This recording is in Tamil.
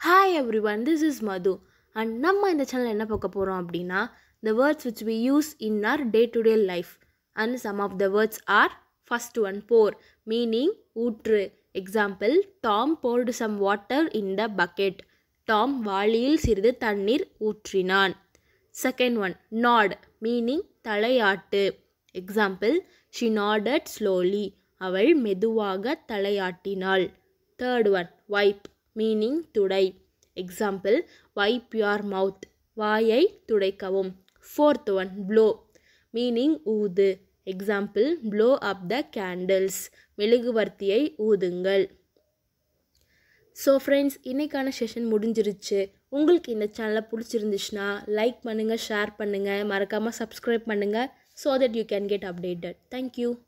hi everyone this is Madhu and நம்ம இந்த சேனல் என்ன பார்க்க போகிறோம் அப்படின்னா the words which we use in our day to day life and some of the words are first one pour meaning ஊற்று example Tom poured some water in the bucket Tom வாளியில் சிறிது தண்ணீர் ஊற்றினான் செகண்ட் ஒன் நாட் மீனிங் தலையாட்டு எக்ஸாம்பிள் ஷி நாடட் ஸ்லோலி அவள் மெதுவாக தலையாட்டினாள் தேர்ட் ஒன் வைப் மீனிங் துடை எக்ஸாம்பிள் வைப் யுவர் மவுத் வாயை துடைக்கவும் ஃபோர்த் ஒன் ப்ளோ மீனிங் ஊது example blow up the candles மெழுகுவர்த்தியை ஊதுங்கள் ஸோ ஃப்ரெண்ட்ஸ் இன்றைக்கான செஷன் முடிஞ்சிருச்சு உங்களுக்கு இந்த சேனலை பிடிச்சிருந்துச்சுன்னா லைக் பண்ணுங்கள் ஷேர் பண்ணுங்கள் மறக்காமல் சப்ஸ்கிரைப் பண்ணுங்கள் so that you can get updated thank you